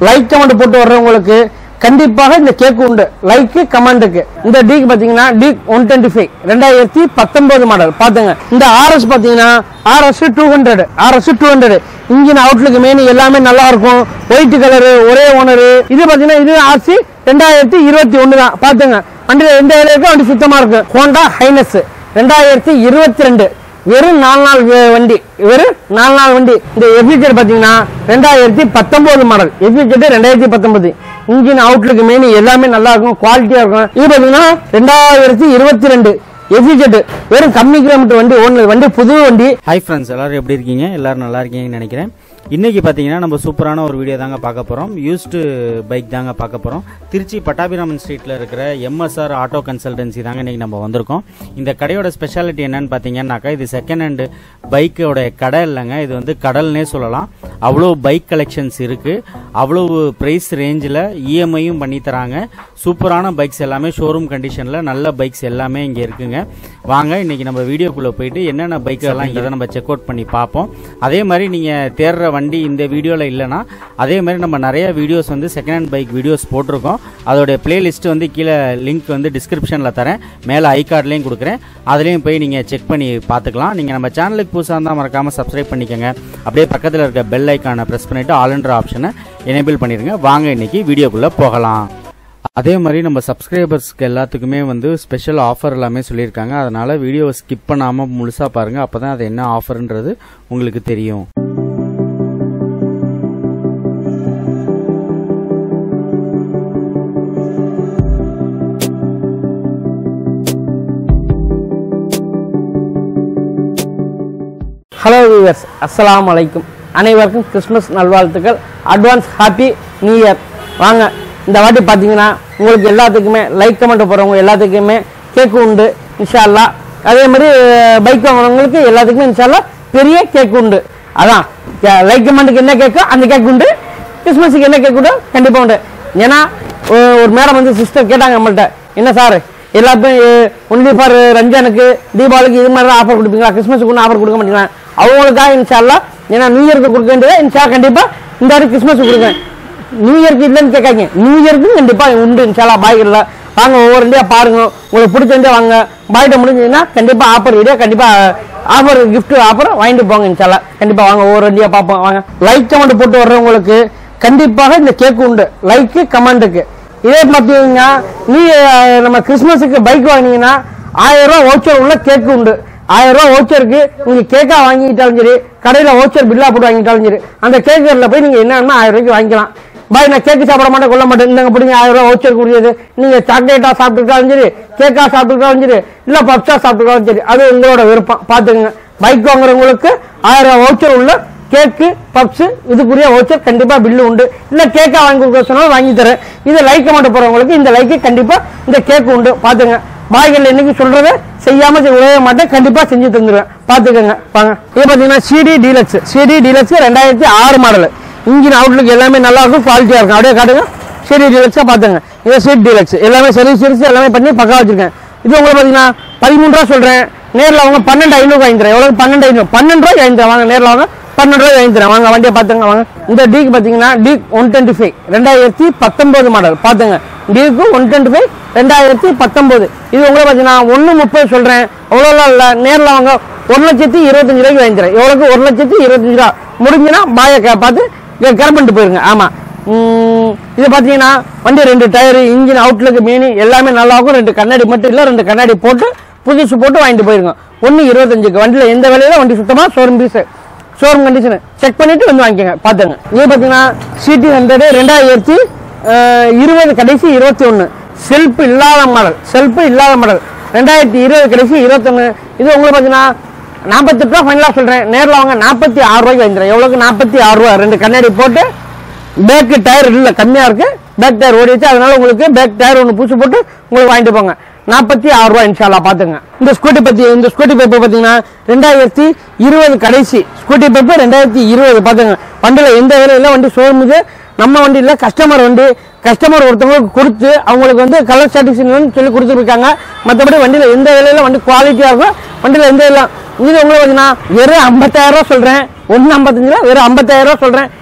Like comment போட்டு வர்றவங்களுக்கு கண்டிப்பாக இந்த கேக் உண்டு லைக் கமெண்ட்டுக்கு இந்த டீக் பாத்தீங்கன்னா டீக் ஒன் டுவெண்ட்டி ஃபைவ் ரெண்டாயிரத்தி பத்தொன்பது மாடல் பாத்துங்க இந்த ஆர்எஸ் பாத்தீங்கன்னா RS two hundred RS two hundred engine outlook main எல்லாமே நல்லா இருக்கும் ஒயிட் கலரு ஒரே ஓனரு இது பாத்தீங்கன்னா இது ஆர்சி ரெண்டாயிரத்தி இருபத்தி ஒண்ணு தான் பாத்துங்க வண்டியில எந்த வேலை இருக்கோ வண்டி சுத்தமா இருக்கு ஹோண்டா ஹைனஸ் ரெண்டாயிரத்தி இருபத்தி ரெண்டு வெறும் நாலு நாள் வே- வண்டி வெறும் நாலு நாள் வண்டி இந்த எஃபிஜெட் பாத்தீங்கன்னா ரெண்டாயிரத்தி பத்தொன்பது மாடல் எஃபிஜெட் ரெண்டாயிரத்தி பத்தொன்பது இன்ஜின் அவுட்லுக் மெயின் எல்லாமே நல்லா இருக்கும் குவாலிட்டியா இருக்கும் இது பாத்தீங்கன்னா ரெண்டாயிரத்தி இருபத்தி ரெண்டு எஃபிஜெட் வெறும் கம்மி கிலோமீட்டர் வண்டி ஒன்று வண்டி புது வண்டி ஹாய் ஃப்ரெண்ட்ஸ் எல்லாரும் எப்படி இருக்கீங்க எல்லாரும் நல்லா இருக்கீங்கன்னு நினைக்கிறேன் இன்னைக்கு பார்த்தீங்கன்னா நம்ம சூப்பரான ஒரு வீடியோ தாங்க பார்க்க போகிறோம் யூஸ்டு பைக் தாங்க பார்க்க போகிறோம் திருச்சி பட்டாபிராமன் ஸ்ட்ரீட்டில் இருக்கிற எம்எஸ்ஆர் ஆட்டோ கன்சல்டன்சி தாங்க இன்னைக்கு நம்ம வந்திருக்கோம் இந்த கடையோட ஸ்பெஷாலிட்டி என்னன்னு பார்த்தீங்கன்னாக்கா இது செகண்ட் ஹேண்டு பைக்கோட கடை இல்லைங்க இது வந்து கடல்னே சொல்லலாம் அவ்வளோ பைக் கலெக்ஷன்ஸ் இருக்கு அவ்வளோ ப்ரைஸ் ரேஞ்சில் இஎம்ஐயும் பண்ணி தராங்க சூப்பரான பைக்ஸ் எல்லாமே ஷோரூம் கண்டிஷனில் நல்ல பைக்ஸ் எல்லாமே இங்கே இருக்குங்க வாங்க இன்னைக்கு நம்ம வீடியோக்குள்ளே போயிட்டு என்னென்ன பைக்ஸ் எல்லாம் இங்கே நம்ம செக் அவுட் பண்ணி பார்ப்போம் அதே மாதிரி நீங்கள் தேடுற வண்டி இந்த வீடியோவில் இல்லைன்னா அதே மாதிரி நம்ம நிறைய வீடியோஸ் வந்து செகண்ட் ஹேண்ட் பைக் வீடியோஸ் போட்டிருக்கோம் அதோடைய பிளேலிஸ்ட் வந்து கீழே லிங்க் வந்து டிஸ்கிரிப்ஷனில் தரேன் மேலே ஐ கார்ட்லேயும் கொடுக்குறேன் அதுலேயும் போய் நீங்கள் செக் பண்ணி பார்த்துக்கலாம் நீங்கள் நம்ம சேனலுக்கு புதுசாக இருந்தால் மறக்காமல் சப்ஸ்கிரைப் பண்ணிக்கோங்க அப்படியே பக்கத்தில் இருக்க பெல் ஐக்கானை ப்ரெஸ் பண்ணிவிட்டு ஆல்ன்ற ஆப்ஷனை எனேபிள் பண்ணிடுங்க வாங்க இன்னைக்கு வீடியோக்குள்ளே போகலாம் அதே மாதிரி நம்ம சப்ஸ்கிரைபர்ஸ்க்கு எல்லாத்துக்குமே வந்து ஸ்பெஷல் ஆஃபர் எல்லாமே சொல்லியிருக்காங்க அதனால வீடியோவை ஸ்கிப் பண்ணாமல் முழுசாக பாருங்கள் அப்போ தான் அது என்ன ஆஃபர்ன்றது உங்களுக்கு தெரியும் ஹலோ வியூவர்ஸ் அஸ்ஸலாமு அலைக்கும் அனைவருக்கும் கிறிஸ்மஸ் நல்வாழ்த்துக்கள் அட்வான்ஸ் ஹாப்பி நியூ இயர் வாங்க இந்த வாட்டி பார்த்தீங்கன்னா உங்களுக்கு எல்லாத்துக்குமே லைக் கமெண்ட் போகிறவங்க எல்லாத்துக்குமே கேக்கு உண்டு இன்ஷா அல்லாஹ் அதே மாதிரி பைக் வாங்குறவங்களுக்கு எல்லாத்துக்குமே இன்ஷா அல்லாஹ் பெரிய கேக் உண்டு அதான் லைக் கமெண்ட்டுக்கு என்ன கேக்கோ அந்த கேக் உண்டு கிறிஸ்மஸுக்கு என்ன கேக் உண்டு கண்டிப்பாக உண்டு ஏன்னா ஒ- ஒரு மேடம் வந்து சிஸ்டர் கேட்டாங்க நம்மள்ட்ட என்ன சார் எல்லாத்தையும் ஒன்லி ஃபார் ரம்ஜானுக்கு தீபாவளிக்கு இது மாதிரி ஆஃபர் கொடுப்பீங்களா கிறிஸ்மஸுக்கு ஒன்றும் ஆஃபர் கொடுக்க மாட்டீங்களா அவங்களுக்காக இன்ஷால்லா ஏன்னா நியூ இயருக்கு கொடுக்க வேண்டியது இன்ஷா கண்டிப்பா இந்த வாட்டி கிறிஸ்மஸ் கொடுங்க நியூ இயருக்கு இல்லைன்னு கேட்காங்க நியூ இயருக்கும் கண்டிப்பா உண்டு இன்ஷால்லா பாய்கள்ல வாங்க ஒவ்வொரு வண்டியா பாருங்க உங்களுக்கு பிடிச்ச வண்டியா வாங்க பாய்கிட்ட முடிஞ்சதுன்னா கண்டிப்பா ஆஃபர் வீடியோ கண்டிப்பா ஆஃபர் gift ஆஃபர் வாங்கிட்டு போங்க இன்ஷால்லா கண்டிப்பா வாங்க ஒவ்வொரு வண்டியா பார்ப்போம் வாங்க லைக் கமெண்ட் போட்டு வர்றவங்களுக்கு கண்டிப்பாக இந்த கேக் உண்டு லைக் கமெண்ட்டுக்கு இதே பார்த்தீங்கன்னா நீ அஹ், நம்ம கிறிஸ்மஸுக்கு பைக் வாங்கினீங்கன்னா ஆயிரம் ரூபாய் ஓச்சர் உள்ள கேக் உண்டு ஆயிரம் ரூபாய் ஓச்சருக்கு நீங்க கேக்கா வாங்கிட்டாலும் சரி கடையில ஓச்சர் பில்லா போட்டு வாங்கிட்டாலும் சரி அந்த கேக்கர்ல போய் நீங்க என்னன்னா ஆயிரம் ரூபாய்க்கு வாங்கிக்கலாம் பாய் நான் கேக்கு சாப்பிட மாட்டேன் கொள்ள மாட்டேன் இந்தாங்க பிடிங்க ஆயிரம் ரூபாய் ஓச்சர் கூடியது நீங்க சாக்லேட்டா சாப்பிட்டுருக்காலும் சரி கேக்கா சாப்பிட்டுருக்காலும் சரி இல்ல பப்ஸா சாப்பிட்டுருக்காலும் சரி அது உங்களோட விருப்பம் பாத்துக்கோங்க பைக் வாங்குறவங்களுக்கு ஆயிரம் ரூபாய் ஓச்சர் உள்ள கேக்கு பப்ஸ் இதுக்குரிய ஓச்சர் கண்டிப்பா பில்லு உண்டு இல்ல கேக்கா வாங்கி கொடுக்க சொன்னாலும் வாங்கி தரேன் இது லைக் மட்டும் போறவங்களுக்கு இந்த லைக்கு கண்டிப்பா இந்த கேக் உண்டு பாத்துங்க பாய்கள் இன்னைக்கு சொல்றத செய்யாம செ- விடவே மாட்டேன் கண்டிப்பா செஞ்சு தந்துருவேன் பாத்துக்கோங்க வாங்க இது பாத்தீங்கன்னா சிடி டீலக்ஸ் சிடி டீலக்ஸ் ரெண்டாயிரத்தி ஆறு மாடல் இன்ஜின் அவுட்லுக் எல்லாமே நல்லா இருக்கும் குவாலிட்டியா இருக்கும் அப்படியே காட்டுங்க சிடி டீலக்ஸா பாத்துங்க இது சீட் டீலக்ஸ் எல்லாமே சர்வீஸ் சர்வீஸ் எல்லாமே பண்ணி பக்கா வச்சிருக்கேன் இது உங்களுக்கு பாத்தீங்கன்னா பதிமூணு ரூபா சொல்றேன் நேர்ல அவங்க பன்னெண்டு ஐநூறு வாங்கி தரேன் எவ்வளவு பன்னெண்டு ஐநூறு பன்னெண்டு ரூபாய் வாங்கி தரேன் வாங்க நேர்ல வாங்க பன்னெண்டு ரூபாய் வாங்கி தரேன் வாங்க வண்டியை பாத்துங்க வாங்க இந்த டீக் பாத்தீங்கன்னா டீக் ஒன் டுவெண்ட்டி ஃபைவ் ரெண்டாயிரத்தி பத்தொன்பது மாடல் பாத்துங்க டீக்கு ஒன் டுவெண்ட்டி ஃபைவ் ரெண்டாயிரத்தி பத்தொன்பது இது உங்களுக்கு பாத்தீங்கன்னா ஒன்னு முப்பது சொல்றேன் அவ்வளோலாம் இல்ல நேர்ல வாங்க ஒரு லட்சத்தி இருபத்தஞ்சு ரூபாய்க்கு வாங்கி தரேன் எவ்வளவுக்கு ஒரு லட்சத்தி இருபத்தஞ்சு ரூபா முடிஞ்சுன்னா பாயை கே- பார்த்து கிளம்பிட்டு போயிருங்க ஆமா உம், இது பாத்தீங்கன்னா வண்டி ரெண்டு டயர் இன்ஜின் அவுட்லுக் மீனி எல்லாமே நல்லா இருக்கும் ரெண்டு கண்ணாடி மட்டும் இல்ல ரெண்டு கண்ணாடி போட்டு புதுசு போட்டு வாங்கிட்டு போயிருங்க ஒன்னு இருபத்தஞ்சுக்கு வண்டியில எந்த வேலையில வண்டி சுத்தமா showroom piece showroom condition check பண்ணிட்டு வந்து வாங்கிக்கோங்க பாத்துங்க இது பாத்தீங்கன்னா சிடி ஹண்ட்ரட் ரெண்டாயிரத்தி அஹ், இருபது கடைசி இருபத்தி ஒன்னு செல்ஃப் இல்லாத மாடல் செல்ஃப் இல்லாத மாடல் ரெண்டாயிரத்தி இருபது கடைசி இருபத்தொன்னு இது உங்களுக்கு பாத்தீங்கன்னா நாற்பத்தெட்டு ரூபா ஃபைனலாக சொல்றேன் நேரில் வாங்க நாற்பத்தி ஆறு ரூபாய்க்கு வாங்கிக்கிறேன் எவ்வளோக்கு நாற்பத்தி ஆறு ரூபா ரெண்டு கண்ணாடி போட்டு பேக்கு டயர் இல்லை கம்மியாக இருக்கு பேக் டயர் ஓடிச்சு அதனால உங்களுக்கு பேக் டயர் ஒன்று பூசி போட்டு உங்களுக்கு வாங்கிட்டு போங்க நாற்பத்தி ஆறு ரூபா இன்ஷால்லா பாத்துங்க இந்த ஸ்கூட்டி பத்தி இந்த ஸ்கூட்டி பைப்பு பாத்தீங்கன்னா ரெண்டாயிரத்தி இருபது கடைசி ஸ்கூட்டி பைப்பு ரெண்டாயிரத்தி இருபது பாத்துங்க வண்டியில எந்த வேலையும் இல்லை வண்டி ஷோரூம் இது நம்ம வண்டி இல்ல கஸ்டமர் வண்டி கஸ்டமர் ஒருத்தவங்களுக்கு கொடுத்து அவங்களுக்கு வந்து கலர் சாட்டிஸ்ஃபேக்ஷன் சொல்லி கொடுத்துருக்காங்க மற்றபடி வண்டியில எந்த வேலையில வண்டி குவாலிட்டியா இருக்கும் வண்டியில எந்த இல்லை இது உங்களுக்கு பார்த்தீங்கன்னா வெறும் ஐம்பத்தாயிரம் ரூபா சொல்றேன் ஒன்று ஐம்பத்தஞ்சு ரூபா வெறும் ஐம்பத்தாயிரம் ரூபா சொல்றேன்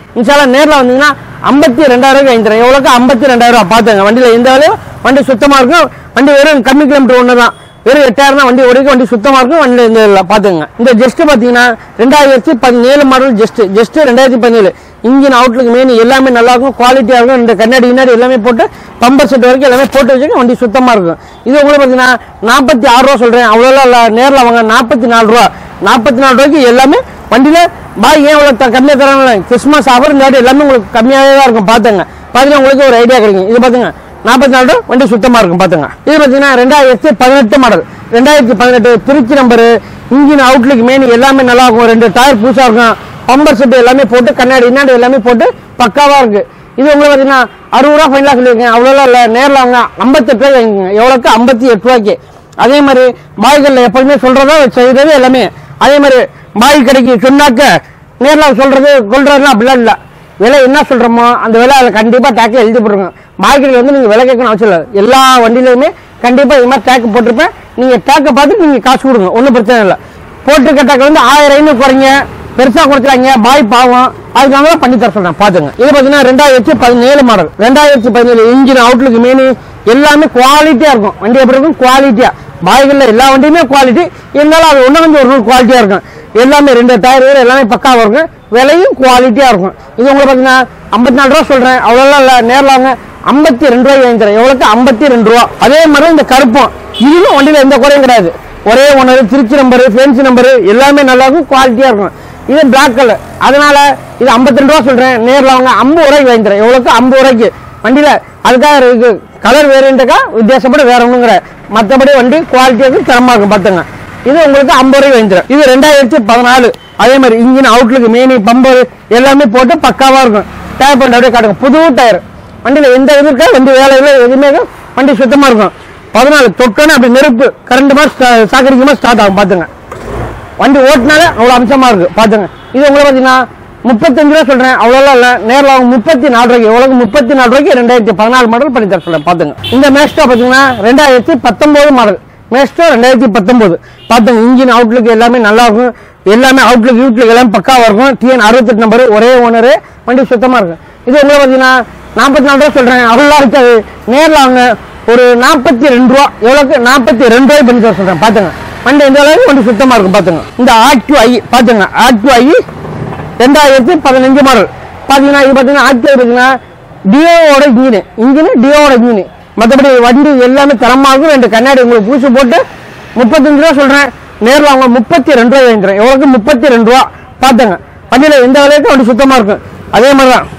இன்ஷால்லா நேரில் வந்தீங்கன்னா ஐம்பத்தி ரெண்டாயிரம் வாங்கி தரேன் எவ்வளோக்கு ஐம்பத்தி ரெண்டாயிரம் ரூபா பார்த்துங்க வண்டியில் எந்த வேலையும் வண்டி சுத்தமாக இருக்கும் வண்டி வெறும் கம்மி கிலோமீட்டர் ஒன்று தான் வெறும் எட்டாயிரம் தான் வண்டி ஓடிக்கும் வண்டி சுத்தமாக இருக்கும் வண்டி இந்த இல்லை பார்த்துங்க இந்த ஜஸ்ட் பார்த்தீங்கன்னா ரெண்டாயிரத்தி பதினேழு மாடல் ஜஸ்ட் ஜஸ்ட் ரெண்டாயிரத்தி பதினேழு இன்ஜின் அவுட்லுக்கு மெயின் எல்லாமே நல்லா இருக்கும் குவாலிட்டியாக இருக்கும் இந்த கண்ணாடி கிண்ணாடி எல்லாமே போட்டு பம்பர் செட் வரைக்கும் எல்லாமே போட்டு வச்சுக்க வண்டி சுத்தமாக இருக்கும் இது உங்களுக்கு பார்த்தீங்கன்னா நாற்பத்தி ஆறு ரூபா சொல்கிறேன் அவ்வளோலாம் இல்லை நேரில் வாங்க நாற்பத்தி நாலு ரூபா நாற்பத்தி நாலு ரூபாய்க்கு எல்லாமே வண்டியில் பாய் ஏன் இவ்வளோ கம்மியாக தராங்களே கிறிஸ்மஸ் ஆஃபர் இந்த வாட்டி எல்லாமே உங்களுக்கு கம்மியாகவே தான் இருக்கும் பார்த்துங்க பார்த்தீங்கன்னா உங்களுக்கு ஒரு ஐடியா கிடைக்கும் இது பார்த்துங்க நாற்பத்தி நாலு ரூபா வண்டி சுத்தமாக இருக்கும் பார்த்துங்க இது பார்த்தீங்கன்னா ரெண்டாயிரத்தி பதினெட்டு மாடல் ரெண்டாயிரத்தி பதினெட்டு Trichy number engine outlook main எல்லாமே நல்லா இருக்கும் ரெண்டு டயர் புதுசாக இருக்கும் பம்பர் செட் எல்லாமே போட்டு கண்ணாடி இன்னாடி எல்லாமே போட்டு பக்காவாக இருக்கு இது உங்களுக்கு பார்த்தீங்கன்னா அறுபது ரூபா ஃபைனலாக சொல்லியிருக்கேன் அவ்வளோலாம் இல்லை நேரில் அவங்க ஐம்பத்தெட்டு ரூபாய் வாங்கிக்கோங்க எவ்வளோக்கு ஐம்பத்தி எட்டு ரூபாய்க்கு அதே மாதிரி பாய்களில் எப்போதுமே சொல்கிறதோ செய்கிறது எல்லாமே அதே மாதிரி பாய் கடைக்கு சொன்னாக்க நேரில் சொல்கிறது கொள்றதுலாம் அப்படிலாம் இல்லை விலை என்ன சொல்கிறோமோ அந்த விலை அதில் கண்டிப்பாக டேக்கை எழுதி போட்டுருங்க மார்க்கெட்டில் வந்து நீங்கள் விலை கேட்கணும் அவசியம் இல்லை எல்லா வண்டியிலையுமே கண்டிப்பாக இது மாதிரி டேக்கு போட்டிருப்பேன் நீங்கள் டேக்கை பார்த்துட்டு நீங்கள் காசு கொடுங்க ஒன்றும் பிரச்சனை இல்லை போட்டு கட்டாக்க வந்து ஆயிரம் ஐநூறு குறைங்க பெருசாக கொடுத்துறாங்க பாய் பாவம் அதுக்காக தான் பண்ணி தர சொல்றேன் பாத்துங்க இது பார்த்தீங்கன்னா ரெண்டாயிரத்தி பதினேழு மாடல் ரெண்டாயிரத்தி பதினேழு இன்ஜின் அவுட்லுக்கு மெயின் எல்லாமே குவாலிட்டியா இருக்கும் வண்டி எப்படி இருக்கும் குவாலிட்டியா பாய்கள்ல எல்லா வண்டியுமே குவாலிட்டி இருந்தாலும் அது ஒன்று கொஞ்சம் ஒரு நூறு குவாலிட்டியா இருக்கும் எல்லாமே ரெண்டு டயர் எல்லாமே பக்காவா இருக்கும் விலையும் குவாலிட்டியா இருக்கும் இது உங்களுக்கு பார்த்தீங்கன்னா ஐம்பத்தி நாலு ரூபா சொல்றேன் அவ்வளோலாம் இல்லை நேரில் வாங்க ஐம்பத்தி ரெண்டு ரூபாய் வாங்கி தரேன் எவ்வளோக்கு ஐம்பத்தி ரெண்டு ரூபா அதே மாதிரி இந்த கருப்பம் இதுவும் வண்டியில் எந்த குறையும் கிடையாது ஒரே ஒன்று திருச்சி நம்பரு ஃபேன்சி நம்பரு எல்லாமே நல்லா இருக்கும் குவாலிட்டியா இருக்கும் இது பிளாக் கலர் அதனால இது 52 ரூபா சொல்றேன் நேர்ல அவங்க ஐம்பது ரூபாய்க்கு வாங்கி தரேன் எவ்வளோக்கு ஐம்பது ரூபாய்க்கு வண்டியில அதுக்காக இருக்கு கலர் வேறுன்றக்கா வித்தியாசப்பட வேற ஒண்ணுங்கிற மற்றபடி வண்டி குவாலிட்டி இருக்கு தரமா இருக்கும் பார்த்துங்க இது உங்களுக்கு ஐம்பது ரூபாய்க்கு வாங்கி தரேன் இது ரெண்டாயிரத்தி பதினாலு அதே மாதிரி இன்ஜின் அவுட்லுக்கு மேனி பம்பர் எல்லாமே போட்டு பக்காவா இருக்கும் டயர் பண்ணி அப்படியே காட்டுங்க புது டயர் வண்டியில எந்த இது இருக்கா வண்டி வேலை இல்லை எதுவுமே இல்லை. வண்டி சுத்தமா இருக்கும் பதினாலு தொட்டோன்னு அப்படி நெருப்பு கரண்ட் மாதிரி சாக்கடிக்குமா ஸ்டார்ட் ஆகும் பார்த்துங்க வண்டி ஓட்டினாலே அவ்வளோ அம்சமா இருக்கு பாத்துங்க இது உங்களுக்கு பார்த்தீங்கன்னா முப்பத்தஞ்சு ரூபா சொல்றேன் அவ்வளோலாம் இல்லை நேரில் அவங்க முப்பத்தி நாலு ரூபாய்க்கு எவ்வளவு முப்பத்தி நாலு ரூபாய்க்கு ரெண்டாயிரத்தி பதினாலு மாடல் பண்ணி தர சொல்றேன் பாத்துங்க இந்த மேஸ்டோ பார்த்தீங்கன்னா ரெண்டாயிரத்தி பத்தொன்பது மாடல் மேஸ்டோ ரெண்டாயிரத்தி பத்தொன்பது பாத்துங்க இன்ஜின் அவுட்லுக் எல்லாமே நல்லா இருக்கும் எல்லாமே அவுட்லுக் யூட்லுக் எல்லாமே பக்காவா இருக்கும் டிஎன் அறுபத்தெட்டு நம்பர் ஒரே ஓனரு வண்டி சுத்தமா இருக்கும் இது உங்களுக்கு பார்த்தீங்கன்னா நாற்பத்தி நாலு ரூபா சொல்றேன் அவ்வளோ இருக்காது நேரில் அவங்க ஒரு நாற்பத்தி ரெண்டு ரூபா எவ்வளோக்கு நாற்பத்தி ரெண்டு ரூபாய் பண்ணி தர சொல்றேன் பாத்துங்க வண்டி எந்த அளவுக்கு வண்டி சுத்தமா இருக்கும் பாத்துங்க இந்த ஆக்டிவ் ஐ பாத்துங்க ஆக்டிவ் ஐ ரெண்டாயிரத்தி பதினஞ்சு மாடல் பாத்தீங்கன்னா இது பாத்தீங்கன்னா ஆக்டிவ் இருக்குன்னா டியோவோட இன்ஜின் இன்ஜின் டியோவோட இன்ஜின் மற்றபடி வண்டி எல்லாமே தரமா இருக்கும் ரெண்டு கண்ணாடி உங்களுக்கு பூசி போட்டு முப்பத்தஞ்சு ரூபா சொல்றேன் நேரில் அவங்க முப்பத்தி ரெண்டு ரூபாய் வாங்கிக்கிறேன் எவ்வளோக்கு முப்பத்தி ரெண்டு ரூபா பாத்துங்க வண்டியில எந்த விலைக்கும் வண்டி சுத்தமா இருக்கும் அதே மாதிரி தான்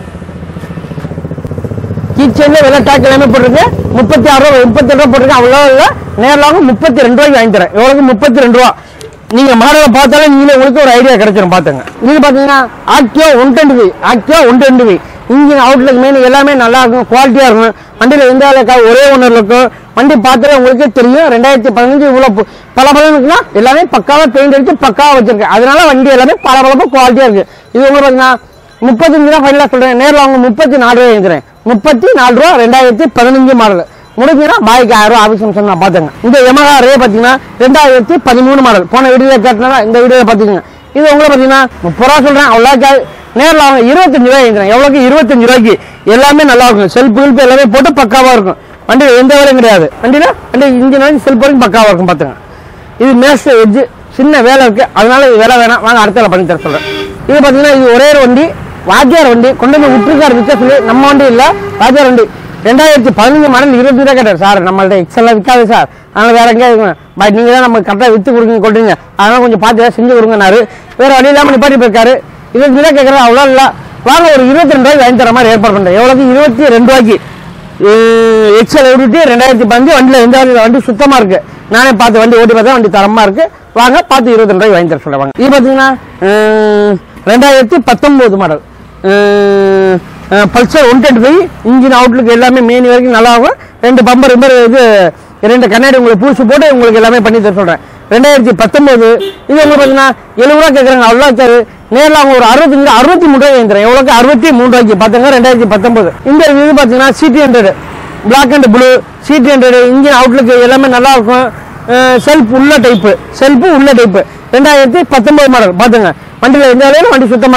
கிச்சன்ல விலை டேக் எல்லாமே போட்டிருக்கு முப்பத்தி ஆறு ரூபா முப்பத்தி ரூபா போட்டிருக்கு அவ்வளோ இல்லை நேரில் வாங்க முப்பத்தி ரெண்டு ரூபாய்க்கு வாங்கி தரேன் எவ்வளோக்கு முப்பத்தி ரெண்டு ரூபா நீங்க மாடலை பார்த்தாலே நீங்களே உங்களுக்கு ஒரு ஐடியா கிடைச்சிடும் பாத்துங்க இது பாத்தீங்கன்னா Activa one twenty five Activa one twenty five engine outlook main எல்லாமே நல்லா இருக்கும் குவாலிட்டியா இருக்கும் வண்டியில எந்த வேலைக்கா ஒரே ஒன்று இருக்கும் வண்டி பார்த்தாலே உங்களுக்கே தெரியும் ரெண்டாயிரத்தி பதினஞ்சு இவ்வளோ பு- பல பலம் இருக்குன்னா எல்லாமே பக்காவா பெயிண்ட் அடிச்சு பக்காவா வச்சிருக்கேன் அதனால வண்டி எல்லாமே பல பலப்பா குவாலிட்டியா இருக்கு இது உங்களுக்கு பாத்தீங்கன்னா முப்பத்தஞ்சு ரூபா ஃபைனலாக சொல்றேன் நேரில் அவங்க முப்பத்தி நாலு ரூபாய் எழுதுறேன் முப்பத்தி நாலு ரூபா ரெண்டாயிரத்தி பதினஞ்சு மாடல் முடிஞ்சுன்னா பாய்க்கு ஆயிரம் ரூபா ஆஃபீஸ் ஃபங்க்ஷன் நான் பார்த்துங்க இந்த எமகா ரே பார்த்தீங்கன்னா ரெண்டாயிரத்தி பதிமூணு மாடல் போன வீடியோ கேட்டனா இந்த வீடியோ பார்த்துங்க இது உங்களை பார்த்தீங்கன்னா முப்பது ரூபா சொல்றேன் அவ்வளோ நேரில் அவங்க இருபத்தஞ்சு ரூபாய் எழுதுறேன் எவ்வளோக்கு இருபத்தஞ்சு ரூபாய்க்கு எல்லாமே நல்லா இருக்கும் செல்ஃப் கில்ப் எல்லாமே போட்டு பக்காவா இருக்கும் வண்டியில் எந்த வேலையும் கிடையாது வண்டியில் வண்டி இன்ஜின் வரைக்கும் செல்ஃப் வரைக்கும் பக்காவா இருக்கும் பார்த்துங்க இது மேஸ் எட்ஜ் சின்ன வேலை இருக்கு அதனால இது வேலை வேணாம் வாங்க அடுத்த வேலை பண்ணி தர சொல்றேன் இது பாத்தீங்கன்னா இது ஒரே ஒரு வண்டி வாத்தியார் வண்டி கொண்டு வந்து விட்டுருக்காரு விற்க சொல்லி நம்ம வண்டி இல்ல வாத்தியார் வண்டி ரெண்டாயிரத்தி பதினஞ்சு மாடல் இருபது ரூபா கேட்டார் சார் நம்மள்ட்ட எக்ஸல்லாம் விற்காது சார் அதனால வேற எங்கேயா இருக்கும் பட் நீங்க தான் நம்ம கரெக்டாக வித்து கொடுங்க கொடுங்க அதனால கொஞ்சம் பார்த்து ஏதாவது செஞ்சு கொடுங்கனாரு வேற வழி இல்லாம நிப்பாட்டி போயிருக்காரு இருபது ரூபா கேட்கறது அவ்வளோ இல்ல வாங்க ஒரு இருபத்தி ரெண்டு ரூபாய்க்கு வாங்கி தர மாதிரி ஏற்பாடு பண்றேன் எவ்வளவு இருபத்தி ரெண்டு ரூபாய்க்கு எக்ஸல் விட்டுட்டு ரெண்டாயிரத்தி பதினஞ்சு வண்டியில் எந்த வண்டி வண்டி சுத்தமா இருக்கு நானே பார்த்து வண்டி ஓட்டி பார்த்தா வண்டி தரமா இருக்கு வாங்க பார்த்து இருபத்தி ரெண்டு ரூபாய் வாங்கி தர சொல்லுவாங்க இது பார்த்தீங்கன்னா அஹ், ரெண்டாயிரத்தி பத்தொன்பது model Pulsar one twenty five engine outlook எல்லாமே மெயின் வரைக்கும் நல்லா இருக்கும் ரெண்டு பம்பர் ரெம்பர் இது ரெண்டு கண்ணாடி உங்களுக்கு பூசி போட்டு உங்களுக்கு எல்லாமே பண்ணி தர சொல்றேன் ரெண்டாயிரத்தி பத்தொன்பது இது உங்களுக்கு பார்த்தீங்கன்னா எழுபது ரூபா கேட்குறாங்க அவ்வளோ இருக்காது நேரில் அவங்க ஒரு அறுபத்தஞ்சு அறுபத்தி மூணு ரூபாய் வாங்கிக்கிறேன் எவ்வளோக்கு அறுபத்தி மூணு ரூபாய்க்கு பார்த்துங்க ரெண்டாயிரத்தி பத்தொன்பது இந்த இது பார்த்தீங்கன்னா CD hundred black and blue CD hundred engine outlook எல்லாமே நல்லா இருக்கும் செல்ஃப் உள்ள டைப்பு செல்ஃபு உள்ள டைப்பு ரெண்டாயிரத்தி பத்தொன்பது மாடல் பார்த்துங்க வண்டியில் எந்த வேலையிலும் வண்டி சுத்தமாக இருக்கும்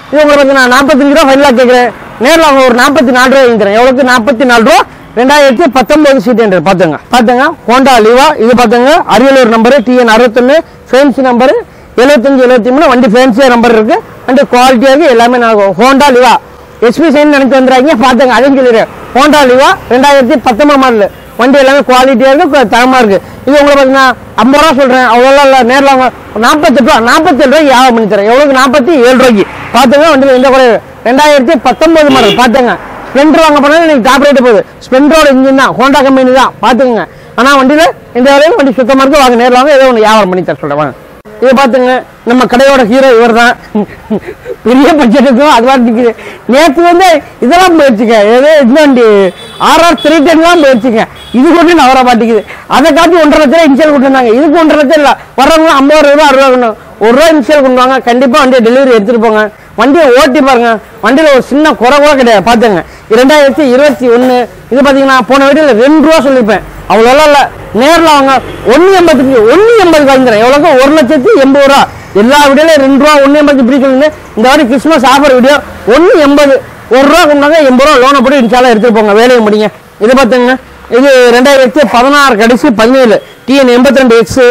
இது உங்களுக்கு பார்த்தீங்கன்னா நாற்பத்தஞ்சு ரூபா ஃபைனலாக கேட்குறேன் நேரில் அவங்க ஒரு நாற்பத்தி நாலு ரூபா வாங்கி தரேன் எவ்வளோக்கு நாற்பத்தி நாலு ரூபா ரெண்டாயிரத்தி பத்தொன்பது சீட் என்று பார்த்துங்க பார்த்துங்க ஹோண்டா லிவா இது பார்த்துங்க அரியலூர் நம்பரு டிஎன் அறுபத்தொன்று ஃபேன்சி நம்பரு எழுபத்தஞ்சு எழுபத்தி மூணு வண்டி ஃபேன்சியாக நம்பர் இருக்கு வண்டி குவாலிட்டியாக இருக்கு எல்லாமே நான் ஹோண்டா லிவா எஸ்பி சைன் நினைச்சு வந்துடுறாங்க பார்த்துங்க அதையும் சொல்லிடுறேன் ஹோண்டா லிவா ரெண்டாயிரத்தி பத்தொன்பது மாடல் வண்டி எல்லாமே குவாலிட்டியாக இருக்கு கு- தரமா இருக்கு இது உங்களுக்கு பார்த்தீங்கன்னா ஐம்பது ரூபா சொல்றேன் அவ்வளோ இல்லை நேரில் அவங்க நாற்பத்தெட்டு ரூபா நாற்பத்தேழு ரூபாய்க்கு வியாபாரம் பண்ணி தரேன் எவ்வளோக்கு நாற்பத்தி ஏழு ரூபாய்க்கு பார்த்துங்க வண்டியில் எந்த குறைவு ரெண்டாயிரத்தி பத்தொன்பது மாடல் பார்த்துங்க ஸ்பெண்டர் வாங்க போனால் எனக்கு டாப் ரேட்டு போகுது ஸ்பெண்டரோட இன்ஜின் தான் ஹோண்டா கம்பெனி தான் பார்த்துங்க ஆனால் வண்டியில் இந்த வேலையில் வண்டி சுத்தமாக இருக்கு வாங்க நேரில் வாங்க ஏதோ ஒன்று வியாபாரம் பண்ணி தர சொல்கிறேன் வாங்க இதை பார்த்துங்க நம்ம கடையோட ஹீரோ இவர் தான் பெரிய பட்ஜெட்டுக்கும் அது மாதிரி நிற்குது நேற்று வந்து இதெல்லாம் போயிடுச்சுங்க ஏதோ இந்த வண்டி ஆர்ஆர் த்ரீ டென்லாம் போயிடுச்சுங்க இது கொண்டு நவர மாட்டேங்குது அதை காட்டி ஒன்றரை லட்சம் இன்ஷியல் கொடுத்துருந்தாங்க இதுக்கு ஒன்றரை லட்சம் இல்லை வர்றவங்க ஐம்பது ரூபா அறுபது ரூபா கொண்டு ஒரு ரூபா இன்ஷியல் கொண்டு வாங்க கண்டிப்பாக வண்டியை டெலிவரி எடுத்துகிட்டு போங்க வண்டியை ஓட்டி பாருங்க வண்டியில் ஒரு சின்ன குறை கூட கிடையாது பார்த்துங்க இரண்டாயிரத்தி இருபத்தி ஒன்று இது பார்த்தீங்கன்னா போன வீடியோவில் ரெண்டு ரூபா சொல்லியிருப்பேன் அவ்வளோ இல்லை நேரில் வாங்க ஒன்று எண்பத்தஞ்சு ஒன்று எண்பது வாங்கிக்கிறேன் எவ்வளோக்கு ஒரு லட்சத்தி எண்பது ரூபா எல்லா வீடியோலையும் ரெண்டு ரூபா ஒன்று எண்பது இப்படி சொல்லியிருந்தேன் இந்த வாட்டி கிறிஸ்மஸ் ஆஃபர் வீடியோ ஒன்று எண்பது ஒரு ரூபா கொண்டாங்க எண்பது ரூபா லோனை போட்டு இன்ஷால்லாம் எடுத்துட்டு போங்க வேலையை முடிங்க இது பார்த்துங்க இது ரெண்டாயிரத்தி பதினாறு கடைசி பதினேழு டிஎன் எண்பத்தி ரெண்டு எக்ஸு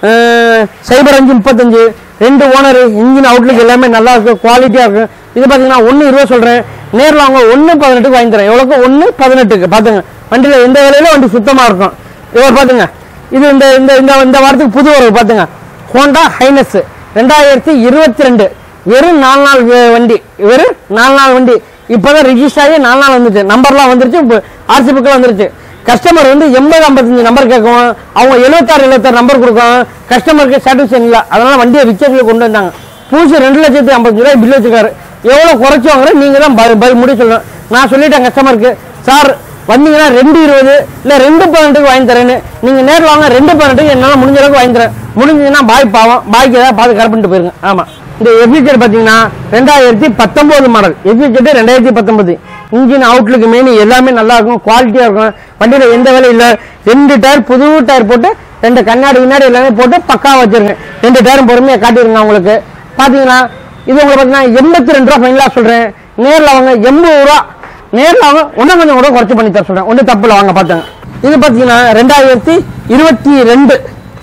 சைபர் அஞ்சு முப்பத்தஞ்சு ரெண்டு ஓனர் இன்ஜின் அவுட்லுக் எல்லாமே நல்லா இருக்கு குவாலிட்டியாக இருக்கு இது பார்த்தீங்கன்னா ஒன்று இருபது சொல்கிறேன் நேரில் அவங்க ஒன்று பதினெட்டுக்கு வாங்கி தரேன் எவ்வளோக்கு ஒன்று பதினெட்டுக்கு பார்த்துங்க வண்டியில் எந்த வேலையில வண்டி சுத்தமாக இருக்கும் இவர் பார்த்துங்க இது இந்த இந்த இந்த இந்த வாரத்துக்கு புது வரவு பார்த்துங்க ஹோண்டா ஹைனஸ் ரெண்டாயிரத்தி இருபத்தி ரெண்டு வெறும் நாலு நாள் வே- வண்டி வெறும் நாலு நாள் வண்டி இப்போதான் ரிஜிஸ்டர் ஆகி நாலு நாள் வந்துருச்சு நம்பர்லாம் வந்துருச்சு இப்போ ஆர்சி புக்கில் வந்துருச்சு கஸ்டமர் வந்து எண்பது ஐம்பத்தஞ்சு நம்பர் கேட்கும் அவங்க எழுபத்தாறு எழுபத்தாறு நம்பர் கொடுக்கும் கஸ்டமருக்கு சாட்டிஸ்ஃபேக்ஷன் இல்லை அதனால வண்டியை விற்கிறதுக்கு கொண்டு வந்தாங்க பூசி ரெண்டு லட்சத்தி ஐம்பத்தஞ்சு ரூபாய் பில் வச்சிருக்காரு எவ்வளோ குறைச்சி வாங்குற நீங்கள் தான் பதில் பதில் முடிவு சொல்லணும் நான் சொல்லிட்டேன் கஸ்டமருக்கு சார் வந்தீங்கன்னா ரெண்டு இருபது இல்லை ரெண்டு பதினெட்டுக்கு வாங்கி தரேன்னு நீங்கள் நேரில் வாங்க ரெண்டு பதினெட்டுக்கு என்னால் முடிஞ்ச அளவுக்கு வாங்கி தரேன் முடிஞ்சதுன்னா பாய் பாவம் பாய்க்கு ஏதாவது பார்த்து கரெக்ட் பண்ணிட்டு போயிருங்க ஆமாம் இந்த எஃபிஜெட் பார்த்தீங்கன்னா ரெண்டாயிரத்தி பத்தொம்போது மாடல் எஃபிஜெட் ரெண்டாயிரத்தி பத்தொம்போது இன்ஜின் அவுட்லுக்கு மெயின் எல்லாமே நல்லா இருக்கும் குவாலிட்டியாக இருக்கும் வண்டியில் எந்த வேலையும் இல்லை ரெண்டு டயர் புது டயர் போட்டு ரெண்டு கண்ணாடி முன்னாடி எல்லாமே போட்டு பக்கா வச்சிருங்க ரெண்டு டயரும் பொறுமையாக காட்டிடுங்க உங்களுக்கு பார்த்தீங்கன்னா இது உங்களுக்கு பார்த்தீங்கன்னா எண்பத்தி ரெண்டு ரூபா ஃபைனலாக சொல்கிறேன் நேரில் அவங்க எண்பது ரூபா நேரில் அவங்க இன்னும் கொஞ்சம் கூட குறைச்சி பண்ணி தர சொல்கிறேன் ஒன்றும் தப்பு இல்லை வாங்க பார்த்தாங்க இது பார்த்தீங்கன்னா ரெண்டாயிரத்தி இருபத்தி ரெண்டு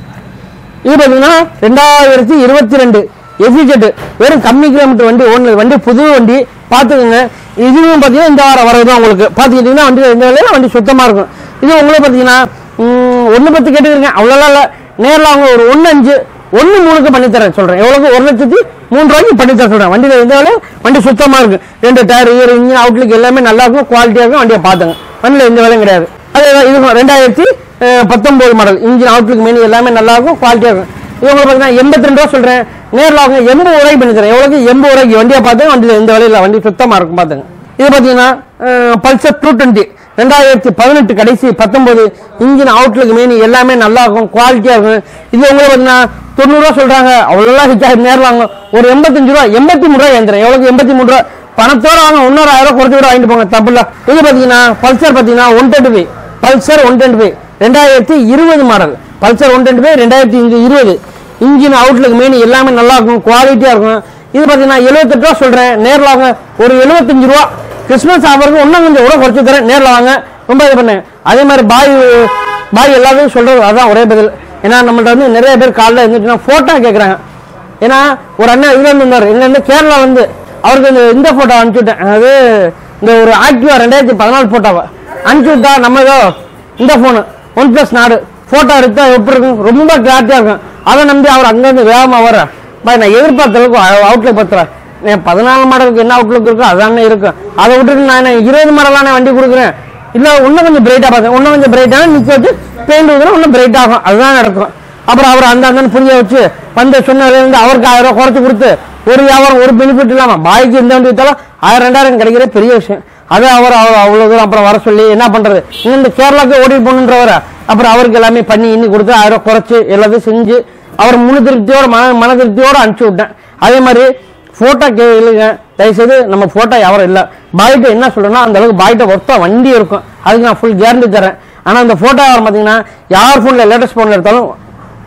இது பார்த்தீங்கன்னா ரெண்டாயிரத்தி இருபத்தி ரெண்டு எஃபிஜெட் வெறும் கம்மி கிலோமீட்டர் வண்டி ஓடுனது வண்டி புது வண்டி பார்த்துக்கோங்க இதுவும் பார்த்தீங்கன்னா இந்த வாரம் வரது தான் உங்களுக்கு பார்த்துக்கிட்டிங்கன்னா வண்டி எந்த வேலையில வண்டி சுத்தமாக இருக்கும் இது உங்களுக்கு பார்த்தீங்கன்னா ஒன்று பத்து கேட்டுக்கிறீங்க அவ்வளோலாம் இல்லை நேரில் அவங்க ஒரு ஒன்று அஞ்சு ஒன்று மூணுக்கு பண்ணித்தரேன் சொல்கிறேன் எவ்வளோக்கு ஒரு லட்சத்தி மூணு ரூபாய்க்கு பண்ணித்தர சொல்கிறேன் வண்டியில் எந்த வேலையும் வண்டி சுத்தமாக இருக்கும் ரெண்டு டயர் ஈர் இன்ஜின் அவுட்லுக் எல்லாமே நல்லா இருக்கும் குவாலிட்டியாக இருக்கும் வண்டியை பார்த்துங்க வண்டியில் எந்த வேலையும் கிடையாது அதே தான் இது ரெண்டாயிரத்தி பத்தொம்போது மாடல் இன்ஜின் அவுட்லுக் மெனு எல்லாமே நல்லா இருக்கும் குவாலிட்டியாக இருக்கும் இது உங்களுக்கு பார்த்தீங்கன்னா எண்பத்தி ரெண்டு ரூபா சொல்கிறேன் நேரில் அவங்க எண்பது ரூபாய்க்கு பண்ணி தரேன் எவ்வளோக்கு எண்பது ரூபாய்க்கு வண்டியை பார்த்து வண்டியில் எந்த வேலையில் வண்டி சுத்தமாக இருக்கும் பார்த்துங்க இது பார்த்தீங்கன்னா பல்சர் டூ டுவெண்ட்டி ரெண்டாயிரத்தி பதினெட்டு கடைசி பத்தொன்பது இன்ஜின் அவுட்லுக் மெயின் எல்லாமே நல்லா இருக்கும் குவாலிட்டியாக இருக்கும் இது உங்களுக்கு பார்த்தீங்கன்னா தொண்ணூறுரூவா சொல்கிறாங்க அவ்வளோலாம் ஹிட் ஆகி நேரில் வாங்க ஒரு எண்பத்தஞ்சு ரூபா எண்பத்தி மூணு ரூபா ஏந்திரம் எவ்வளோக்கு எண்பத்தி மூணு ரூபா பணத்தோட வாங்க இன்னொரு ஆயிரம் ரூபா குறைச்சி கூட வாங்கிட்டு போங்க தப்புல இது பார்த்தீங்கன்னா பல்சர் பார்த்தீங்கன்னா one twenty five Pulsar one twenty five ரெண்டாயிரத்தி இருபது model Pulsar one twenty five ரெண்டாயிரத்தி இருபது இன்ஜின் அவுட்லுக் மெயின் எல்லாமே நல்லா இருக்கும் குவாலிட்டியாக இருக்கும் இது பார்த்தீங்கன்னா எழுபத்தெட்டு ரூபா சொல்கிறேன் நேரில் வாங்க ஒரு எழுபத்தஞ்சு ரூபா கிறிஸ்மஸ் ஆஃபருக்கு இன்னும் கொஞ்சம் கூட குறைச்சி தரேன் நேரில் வாங்க ரொம்ப இது பண்ணேன் அதே மாதிரி பாய் பாய் எல்லாத்தையும் சொல்கிறது அதான் ஒரே பதில் ஏன்னா நம்மள்ட்ட வந்து நிறைய பேர் காலைல இருந்துச்சுன்னா ஃபோட்டோ கேட்குறாங்க ஏன்னா ஒரு அண்ணன் இதுல இருந்து வந்தார் இருந்து கேரளா வந்து அவருக்கு இந்த இந்த ஃபோட்டோ அனுப்பிச்சு விட்டேன் அது இந்த ஒரு ஆக்டிவா ரெண்டாயிரத்தி பதினாலு ஃபோட்டோவை அனுப்பிச்சு விட்டா நம்ம ஏதோ இந்த phone OnePlus Nord photo எடுத்தா எப்படி இருக்கும் ரொம்ப கிளாரிட்டியாக இருக்கும் அதை நம்பி அவர் அங்கேருந்து வேகமாக வர பாய் நான் எதிர்பார்த்த அளவுக்கு அவுட்லுக் பத்துறேன் என் பதினாலு மாடலுக்கு என்ன அவுட்லுக் இருக்கோ அதானே இருக்கும் அதை விட்டுட்டு நான் என்ன இருபது மாடலான வண்டி கொடுக்குறேன் இல்லை இன்னும் கொஞ்சம் பிரைட்டாக பார்த்தேன் இன்னும் கொஞ்சம் பிரைட்டாக நிற்க வச்சு பெயிண்ட் ஊதுனா இன்னும் பிரைட் ஆகும் அதுதான் நடக்கும் அப்புறம் அவர் அந்த அந்த புரிய வச்சு வந்து சொன்னதுலேருந்து அவருக்கு ஆயிரம் ரூபாய் குறைச்சி கொடுத்து ஒரு வியாபாரம் ஒரு பெனிஃபிட் இல்லாமல் பாய்க்கு இந்த வண்டி வித்தாலும் ஆயிரம் ரெண்டாயிரம் கிடைக்கிற பெரிய விஷயம் அதை அவர் அவர் அவ்வளோ தூரம் அப்புறம் வர சொல்லி என்ன பண்ணுறது இந்த கேரளாவுக்கு ஓடி போகணுன்றவரை அப்புறம் அவருக்கு எல்லாமே பண்ணி இன்னி கொடுத்து ஆயிரம் ரூபாய் குறைச்சி எல்லாத்தையும் செஞ்சு அவர் முழு திருப்தியோட மன மன திருப்தியோட அனுப்பிச்சி விட்டேன் அதே மாதிரி ஃபோட்டோ கேளுங்க தயவுசெய்து நம்ம ஃபோட்டோ யாரும் இல்லை பாய்கிட்ட என்ன சொல்றேன்னா அந்த அளவுக்கு பாய்கிட்ட ஒர்த்தா வண்டி இருக்கும் அதுக்கு நான் ஃபுல் கேரண்டி தரேன் ஆனால் அந்த ஃபோட்டோ யாரும் பார்த்தீங்கன்னா யார் ஃபோனில் லேட்டஸ்ட் ஃபோனில் எடுத்தாலும்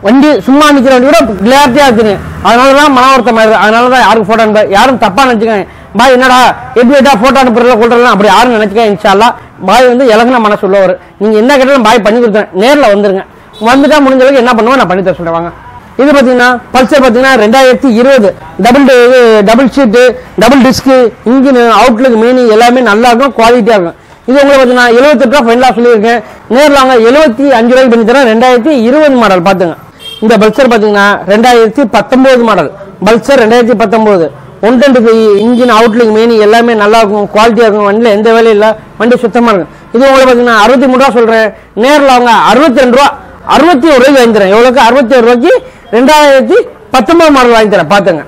வண்டி சும்மா நிக்கிற வண்டி கூட கிளாரிட்டியா இருக்குது அதனால தான் மன வருத்தம் ஆயிடுது அதனால தான் யாருக்கும் போட்டோ அனுப்ப யாரும் தப்பா நினைச்சுக்காங்க பாய் என்னடா எப்படி விட்டா போட்டோ அனுப்புறதுல கொள்றதுலாம் அப்படி யாரும் நினைச்சுக்க இன்ஷால்லா பாய் வந்து இலகுன மனசு உள்ளவர் நீங்க என்ன கேட்டாலும் பாய் பண்ணி கொடுத்தேன் நேர்ல வந்துருங்க வந்துட்டா முடிஞ்ச அளவுக்கு என்ன பண்ணுவோம் நான் பண்ணி தர சொல்றேன் வாங்க இது பாத்தீங்கன்னா பல்சர் பாத்தீங்கன்னா ரெண்டாயிரத்தி இருபது double double seat double disc engine outlook மீனி எல்லாமே நல்லா இருக்கும் குவாலிட்டியா இருக்கும் இது உங்களுக்கு பாத்தீங்கன்னா எழுபத்தெட்டு ரூபா ஃபைனலா சொல்லியிருக்கேன் நேர்ல வாங்க எழுபத்தி அஞ்சு ரூபாய்க்கு பண்ணி தரேன் ரெண்டாயிரத்தி இருபது மாடல் பாத்துங்க இந்த பல்சர் பாத்தீங்கன்னா ரெண்டாயிரத்தி பத்தொன்பது மாடல் பல்சர் ரெண்டாயிரத்தி பத்தொன்பது one twenty five engine outlook மீனி எல்லாமே நல்லா இருக்கும் குவாலிட்டியா இருக்கும் வண்டியில எந்த வேலையும் இல்ல வண்டி சுத்தமா இருக்கும் இது உங்களுக்கு பாத்தீங்கன்னா அறுபத்தி மூணு ரூபா சொல்றேன் நேர்ல அவங்க அறுபத்தி ரெண்டு ரூபா அறுபத்தி ஒரு ரூபாய்க்கு வாங்கி தரேன் எவ்வளவுக்கு அறுபத்தி ஒரு ரூபாய்க்கு ரெண்டாயிரத்தி பத்தொன்பது மாடல் வாங்கி தரேன் பாத்துங்க